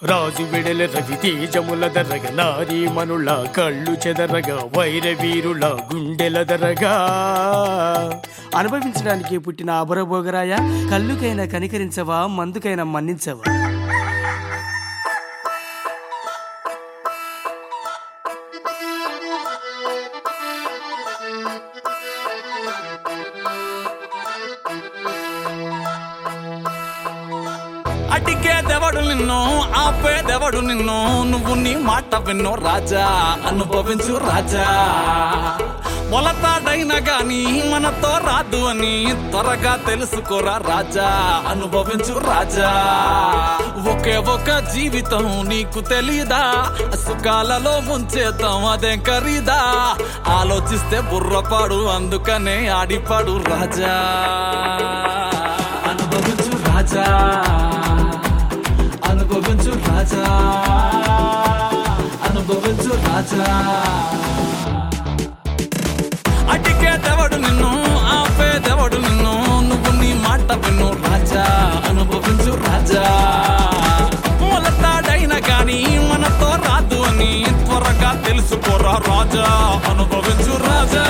రాజు విడల రవి తేజముల దరగ నారీ మనుల కళ్ళు చెదరగ వైర వీరుల గుండెల దరగా అనుభవించడానికి పుట్టిన అబరబోగరాయ కళ్ళుకైనా కనికరించవా మందుకైనా మన్నించవా అడిగేదెవడు నిన్ను ఆపేదెవడు నిన్ను నువ్వు నీ మాట విన్ను రాజా అనుభవించు రాజా మొలతాడైనా గాని మనతో రాదు అని త్వరగా తెలుసుకోరా రాజా అనుభవించు రాజా ఒకే ఒక జీవితం నీకు తెలీదా సుఖాలలో ముంచేద్దాం అదేం ఖరీదా ఆలోచిస్తే బుర్రపాడు అందుకనే ఆడిపాడు రాజా అనుభవించు రాజా అనుభవించు రాజా అనుభవించు రాజా అడిగేదెవడు నిన్ను ఆపేదెవడు నిన్ను నువ్వు నీ మాట విన్ను రాజా అనుభవించు రాజా మొలతాడైనా గాని మనతో రాదు అని త్వరగా తెలుసుకోరా రాజా అనుభవించు రాజా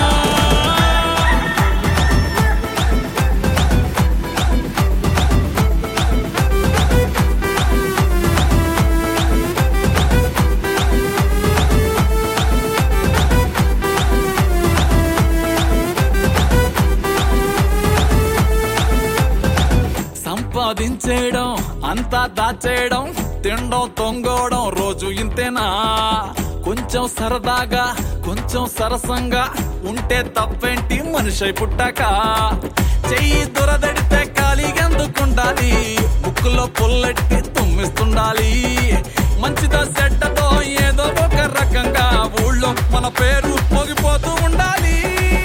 సంపాదించేయడం అంతా దాచేయడం తినడం తొంగోవడం రోజు ఇంతేనా కొంచెం సరదాగా కొంచెం సరసంగా ఉంటే తప్పేంటి మనిషి పుట్టాక చెయ్యి దురదడితే ఖాళీగెందుకుండాలి బుక్కులో పుల్లెట్టి తుమ్మిస్తుండాలి మంచిదో చెడ్డతో ఏదో ఒక రకంగా ఊళ్ళో మన పేరు మోగిపోతూ ఉండాలి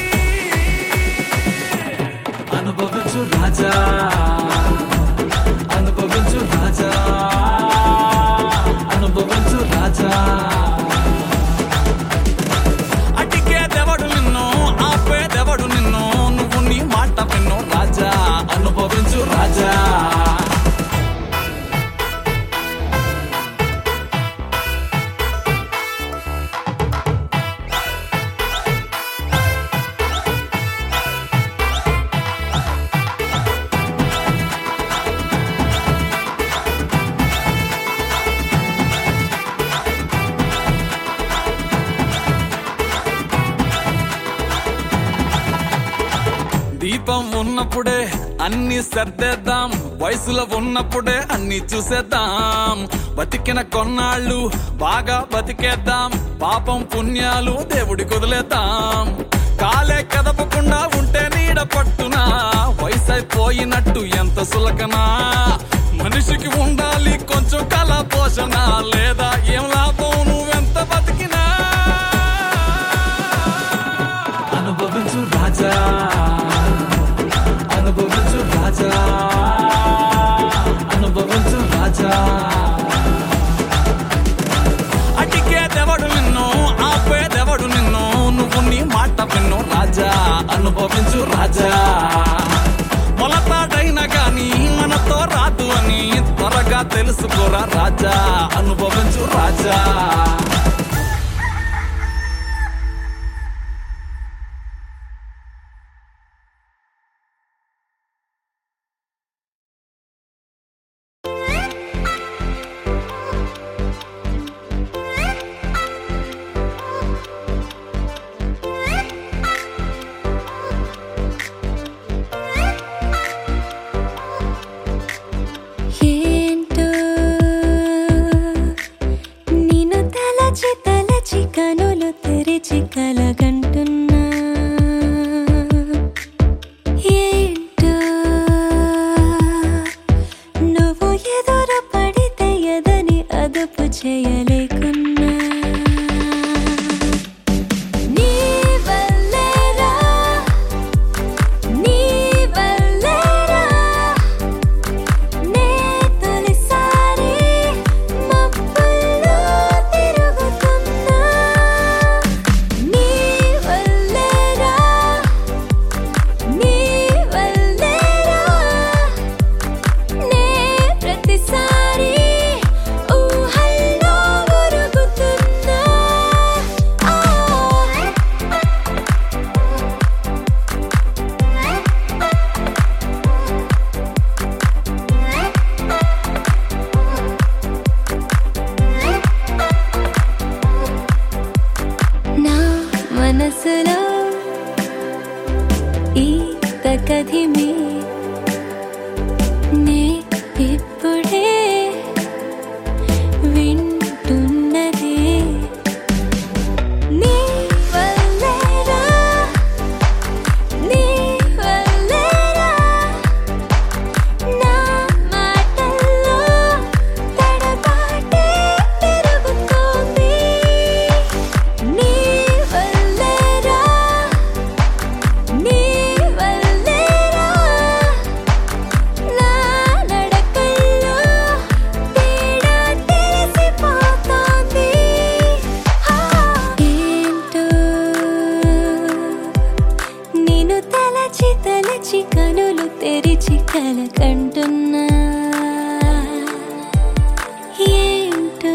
అనుభవించు రాజా అనుభవించు రాజా అనుభవించు రాజా అడిగేదెవడు నిన్ను ఆపేదెవడు నిన్ను నువ్వు నీ మాట విన్ను రాజా అనుభవించు రాజా దీపం ఉన్నప్పుడే అన్ని సర్దేద్దాం వయసులో ఉన్నప్పుడే అన్ని చూసేద్దాం బతికిన కొన్నాళ్ళు బాగా బతికేద్దాం పాపం పుణ్యాలు దేవుడి కుదిలేద్దాం కాలే కదపకుండా ఉంటే నీడ పట్టున వయసు అయిపోయినట్టు ఎంత సులకనా మనిషికి ఉండాలి కొంచెం కళ పోషణ లేదా ఏం లాభం నువ్వెంత బతికినా అనుభవించు రాజా అనుభవించు రాజా అనుభవించు రాజా అడిగేదెవడు నిన్ను ఆపేదెవడు నిన్ను నువ్వు నీ మాట విన్ను రాజా అనుభవించు రాజా మొలతాడైనా గాని మనతో రాదు అని త్వరగా తెలుసుకోరా రాజా అనుభవించు రాజా ఏంటో నిన్ను తల మనసులో ఈ తకధిమి నే ఇప్పుడే వింటున్నదే నీ వల్లేరా నీ వల్లేరా నా మాటల్లో తడబాటే పెరుగుతోంది నీ వల్లేరా నీ వల్లేరా నా నడకల్లో తేడా తెలిసిపోతోంది ఏంటో నేను తలచి తలచి కనులు తెరిచి కల కంటున్నా ఏంటో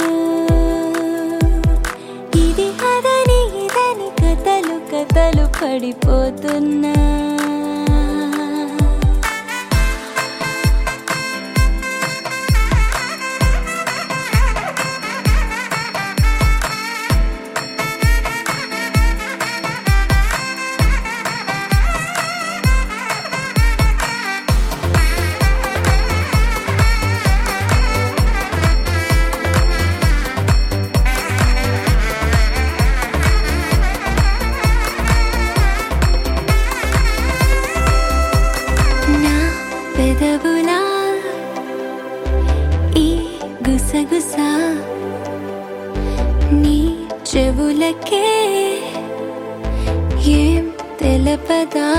ఇది అదని ఇదని కథలు కథలు పడిపోతున్నా నా పెదవులా ఈ గుసగుస నీ చెవులకే ఏం తెలపదా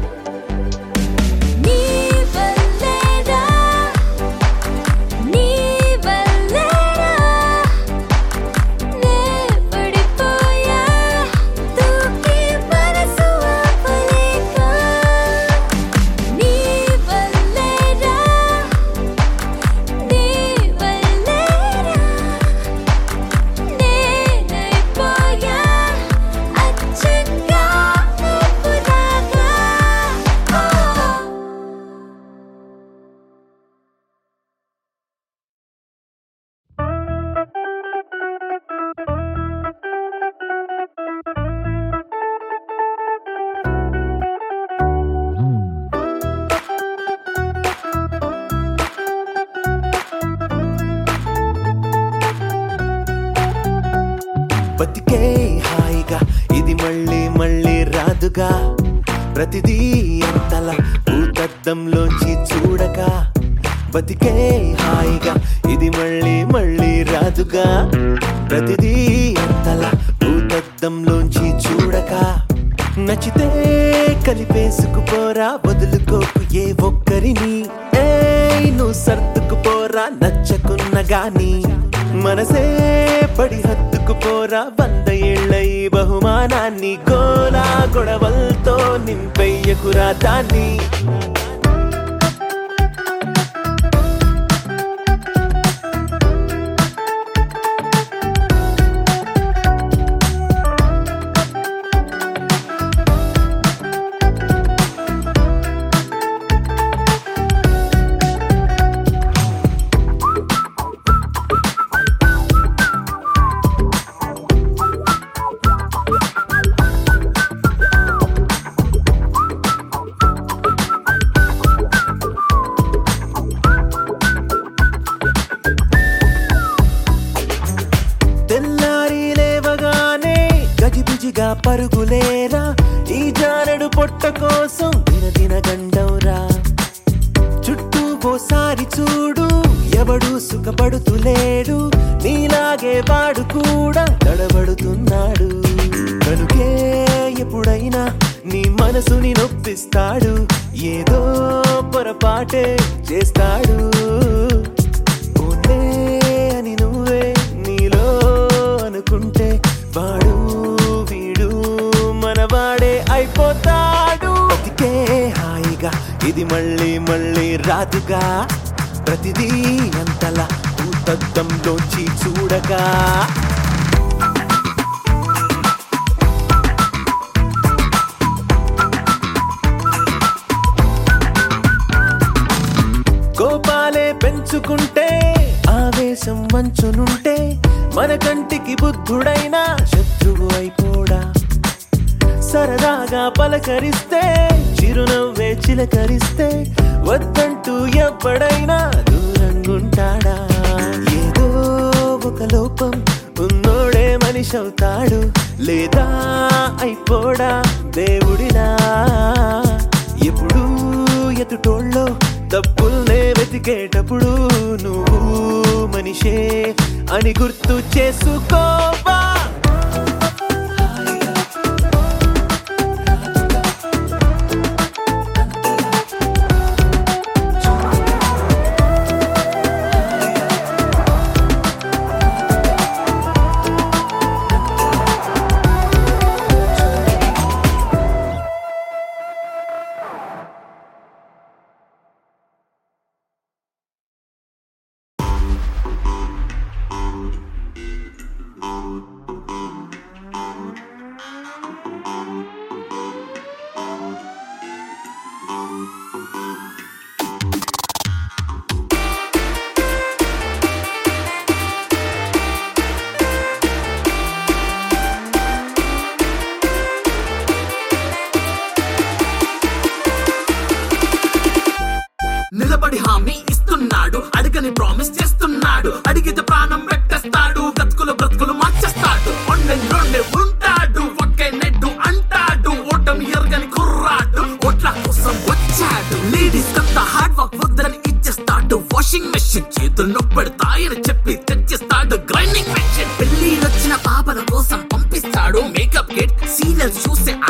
నీ వల్లేరా నీ వల్లేరా నే పడిపోయా దూకి మనసు ఆపలేక నీ వల్లేరా నీ వల్లేరా నేనైపోయా అచ్చంగా నువ్వులాగా బతికే హాయిగా ఇది మళ్ళీ మళ్ళీ రాదుగా ప్రతిదీ ఎంతలా భూతద్దంలోంచి చూడగా బతికే హాయిగా ఇది మళ్ళీ మళ్ళీ రాదుగా ప్రతిదీ ఎంతలా భూతద్దంలోంచి చూడగా నచ్చితే కలిపేసుకుపోరా వదులుకోకు ఏ ఒక్కరిని ఏ నువ్వు సర్దుకుపోరా నచ్చకున్న గాని మనసే పడి హత్తుకుపోరా వంద ఏళ్ళ ఈ బహుమానాన్ని గోలా గొడవలతో నింపెయ్యకురా దాన్ని తెల్లారి లేవగానే గజిబిజిగా పరుగులేరా ఈ జానడు పొట్ట కోసం దినదిన గండవురా చుట్టూ ఓసారి చూడు ఎవడు సుఖపడుతులేడు నీలాగే వాడు కూడా తడబడుతున్నాడు కనుకే ఎప్పుడైనా నీ మనసుని నొప్పిస్తాడు ఏదో పొరపాటే చేస్తాడు పోన్లే అని నువ్వే నీలో అనుకుంటే వాడు వీడు మనవాడే అయిపోతాడు బతికే హాయిగా ఇది మళ్ళీ మళ్ళీ రాదుగా ప్రతిదీ అంతలా భూతద్దంలోంచి చూడగా కోపాలే పెంచుకుంటే ఆవేశం వంచునుంటే మన కంటికి బుద్ధుడైనా శత్రువు అయిపోడా ప్రేమగా పలకరిస్తే చిరునవ్వే చిలకరిస్తే వద్దంటూ ఎప్పుడైనా దూరంగుంటాడా ఏదో ఒక లోపం ఉన్నోడే మనిషి అవుతాడు లేదా అయిపోడా దేవుడిలా ఎప్పుడు ఎదుటోళ్ళో తప్పుల్నే వెతికేటప్పుడు నువ్వు మనిషే అని గుర్తు చేసుకోవా నిలబడి హామీ ఇస్తున్నాడు అడిగని ప్రామిస్ చేస్తున్నాడు అడిగితే ప్రాణం పెట్టేస్తాడు బ్రతుకులు బ్రతుకులు మార్చేస్తాడు రెండే ఉంటాడు ఒకే నెడ్డు అంటాడు ఓటమి ఎరగని కుర్రాడు ఓట్ల కోసం వచ్చాడు లేడీస్ కంత హార్డ్ వర్క్ వద్దని ఇచ్చేస్తాడు వాషింగ్ మెషిన్ చేతులు నొప్పెడతాయని చెప్పి తెచ్చిస్తాడు గ్రైండింగ్ మెషిన్ పెళ్లి వచ్చిన పాపల కోసం పంపిస్తాడు మేకప్ కిట్ సీరియల్స్ చూసే